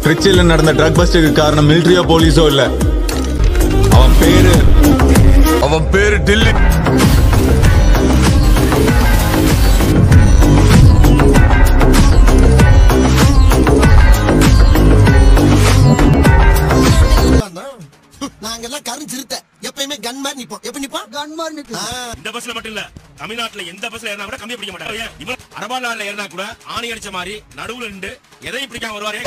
திருச்சியில நடந்த ட்ரக் பஸ்டுக்கு காரணம் மிலிட்டரியோ போலீஸோ இல்ல அவன் பேரு அவன் பேரு டில்லி நாங்கெல்லாம் கரும் சிறுத்தை எப்பயுமே கன் மாதிரி நிப்போம் எப்ப நிப்போம் கன் மாதிரி நிப்போம் இந்த பஸ்ல மட்டும் இல்ல தமிழ்நாட்டுல எந்த பஸ்ல ஏறினா கூட கம்மி பிடிக்க மாட்டாங்க ஏன் இவன் அரபா நாள்ல ஏறினா கூட ஆணி அடிச்ச மாதிரி நடுவுல நின்று எதையும் பிடிக்காம வருவாரே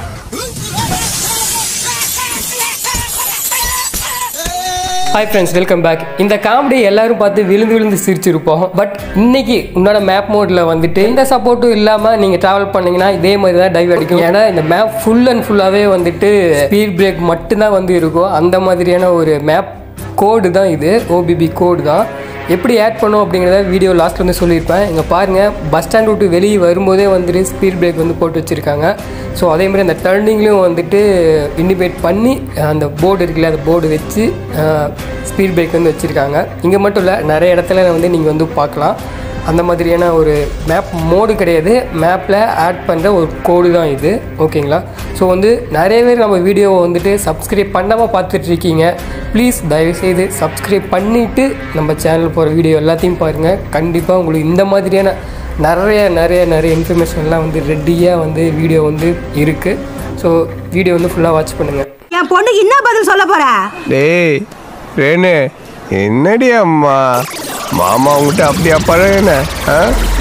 ஹாய் ஃப்ரெண்ட்ஸ் வெல்கம் பேக் இந்த காமெடி எல்லாரும் பார்த்து விழுந்து விழுந்து சிரிச்சிருப்போம் பட் இன்னைக்கு உன்னோட மேப் மோடில் வந்துட்டு எந்த சப்போர்ட்டும் இல்லாமல் நீங்கள் ட்ராவல் பண்ணீங்கன்னா இதே மாதிரி தான் டைவ் அடிக்கும் ஏன்னா இந்த மேப் ஃபுல் அண்ட் ஃபுல்லாகவே வந்துட்டு ஸ்பீட் பிரேக் மட்டும்தான் வந்து இருக்கும் அந்த மாதிரியான ஒரு மேப் கோடு தான் இது ஓபிபி கோடு தான் எப்படி ஆட் பண்ணும் அப்படிங்கிறத வீடியோ லாஸ்ட்டில் வந்து சொல்லியிருப்பேன் இங்கே பாருங்கள் பஸ் ஸ்டாண்ட் விட்டு வெளியே வரும்போதே வந்துட்டு ஸ்பீட் பிரேக் வந்து போட்டு வச்சுருக்காங்க ஸோ அதே மாதிரி அந்த டர்னிங்லேயும் வந்துட்டு இண்டிபேட் பண்ணி அந்த போர்டு இருக்குல்ல அந்த போர்டு வச்சு ஸ்பீட் பிரேக் வந்து வச்சுருக்காங்க இங்கே மட்டும் இல்லை நிறைய இடத்துல வந்து நீங்கள் வந்து பார்க்கலாம் அந்த மாதிரியான ஒரு மேப் மோடு கிடையாது மேப்பில் ஆட் பண்ணுற ஒரு கோடு தான் இது ஓகேங்களா ஸோ வந்து நிறைய பேர் நம்ம வீடியோவை வந்துட்டு சப்ஸ்கிரைப் பண்ணாமல் பார்த்துட்டு இருக்கீங்க ப்ளீஸ் தயவுசெய்து சப்ஸ்கிரைப் பண்ணிவிட்டு நம்ம சேனல் போகிற வீடியோ எல்லாத்தையும் பாருங்கள் கண்டிப்பாக உங்களுக்கு இந்த மாதிரியான நிறைய நிறைய நிறைய இன்ஃபர்மேஷன்லாம் வந்து ரெடியாக வந்து வீடியோ வந்து இருக்குது ஸோ வீடியோ வந்து ஃபுல்லாக வாட்ச் பண்ணுங்கள் என் பொண்ணுக்கு என்ன பதில் சொல்ல போற டேய் ரேணு என்னடி அம்மா மாமா உங்ககிட்ட அப்படியா பழகுன ஆ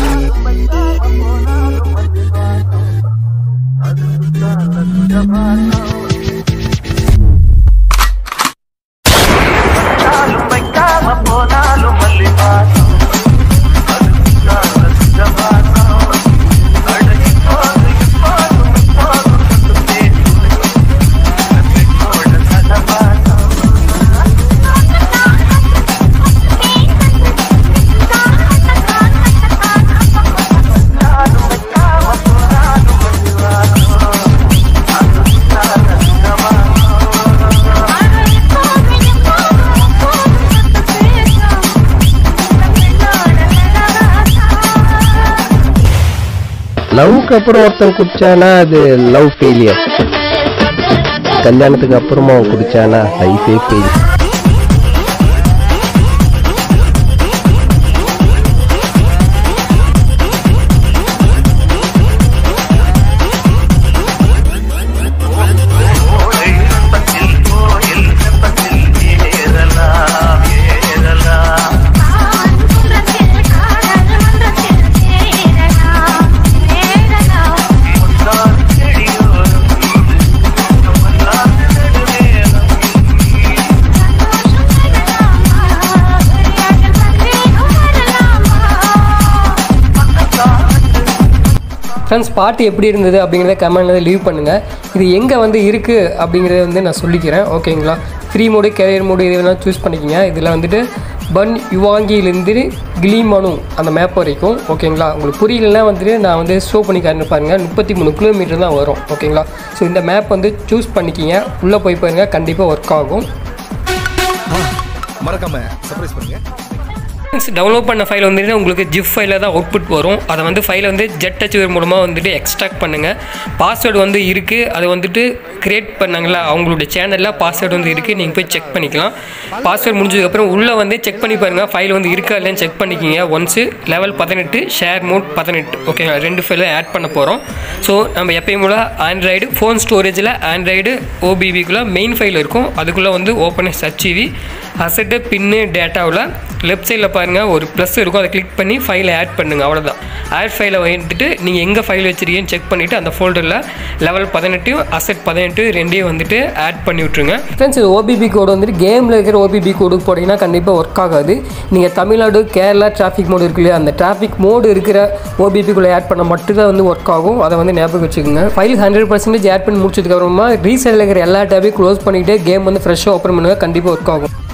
லவ்க்கு அப்புறம் ஒருத்தன் குடிச்சானா அது லவ் ஃபெயிலியர் கல்யாணத்துக்கு அப்புறமா அவன் குடிச்சானா லைஃபே ஃபெயிலியர் ஃப்ரெண்ட்ஸ் பாட்டு எப்படி இருந்தது அப்படிங்கிறத கமெண்ட்டில் லீவ் பண்ணுங்கள் இது எங்கே வந்து இருக்குது அப்படிங்கிறத வந்து நான் சொல்லிக்கிறேன் ஓகேங்களா ஃப்ரீ மோடு கேரியர் மோடு இது வேணால் சூஸ் பண்ணிக்கோங்க இதில் வந்துட்டு பன் யுவாங்கியிலேருந்து கிளிமனு அந்த மேப் வரைக்கும் ஓகேங்களா உங்களுக்கு புரியலன்னா வந்துட்டு நான் வந்து ஷோ பண்ணி காரணம் பாருங்கள் முப்பத்தி மூணு கிலோமீட்டர் தான் வரும் ஓகேங்களா ஸோ இந்த மேப் வந்து சூஸ் பண்ணிக்கிங்க உள்ளே போய் பாருங்கள் கண்டிப்பாக ஒர்க் ஆகும் மறக்காம சர்ப்ரைஸ் பண்ணுங்க டவுன்லோட் பண்ண ஃபைல் வந்துட்டு உங்களுக்கு ஜிப் ஃபைலில் தான் அவுட்புட் வரும் அதை வந்து ஃபைலை வந்து ஜெட் டச்சுவர் மூலமாக வந்துட்டு எக்ஸ்ட்ராக்ட் பண்ணுங்கள் பாஸ்வேர்டு வந்து இருக்குது அதை வந்துட்டு கிரியேட் பண்ணாங்களா அவங்களுடைய சேனலில் பாஸ்வேர்டு வந்து இருக்குது நீங்கள் போய் செக் பண்ணிக்கலாம் பாஸ்வேர்டு முடிஞ்சதுக்கப்புறம் உள்ளே வந்து செக் பண்ணி பாருங்கள் ஃபைல் வந்து இருக்கா இல்லைன்னு செக் பண்ணிக்கிங்க ஒன்ஸு லெவல் பதினெட்டு ஷேர் மோட் பதினெட்டு ஓகே ரெண்டு ஃபைலை ஆட் பண்ண போகிறோம் ஸோ நம்ம எப்பயும் போல் ஆண்ட்ராய்டு ஃபோன் ஸ்டோரேஜில் ஆண்ட்ராய்டு ஓபிபிக்குள்ளே மெயின் ஃபைல் இருக்கும் அதுக்குள்ளே வந்து ஓப்பன் ஹெச்இவி அசட்டு பின்னு டேட்டாவில் லெஃப்ட் சைடில் பாருங்கள் ஒரு ப்ளஸ் இருக்கும் அதை கிளிக் பண்ணி ஃபைலை ஆட் பண்ணுங்கள் அவ்வளோதான் ஆட் ஃபைலை வந்துட்டு நீங்கள் எங்கே ஃபைல் வச்சிருக்கீங்கன்னு செக் பண்ணிவிட்டு அந்த ஃபோல்டரில் லெவல் பதினெட்டையும் அசெட் பதினெட்டு ரெண்டையும் வந்துட்டு ஆட் பண்ணி விட்ருங்க ஃப்ரெண்ட்ஸ் இது ஓபிபி கோடு வந்துட்டு கேமில் இருக்கிற ஓபிபி கோடு போட்டிங்கன்னா கண்டிப்பாக ஒர்க் ஆகாது நீங்கள் தமிழ்நாடு கேரளா டிராஃபிக் மோடு இருக்கு இல்லையா அந்த டிராஃபிக் மோடு இருக்கிற ஓபிபிக்குள்ளே ஆட் பண்ண மட்டும்தான் வந்து ஒர்க் ஆகும் அதை வந்து ஞாபகம் வச்சுக்கோங்க ஃபைல் ஹண்ட்ரட் பர்சன்டேஜ் ஆட் பண்ணி முடிச்சதுக்கப்புறமா ரீசெண்டில் இருக்கிற எல்லா டேபையும் க்ளோஸ் பண்ணிவிட்டு கேம் வந்து ஃப்ரெஷ்ஷாக ஓப்பன் பண்ணுங்கள் கண்டிப்பாக ஒர்க் ஆகும்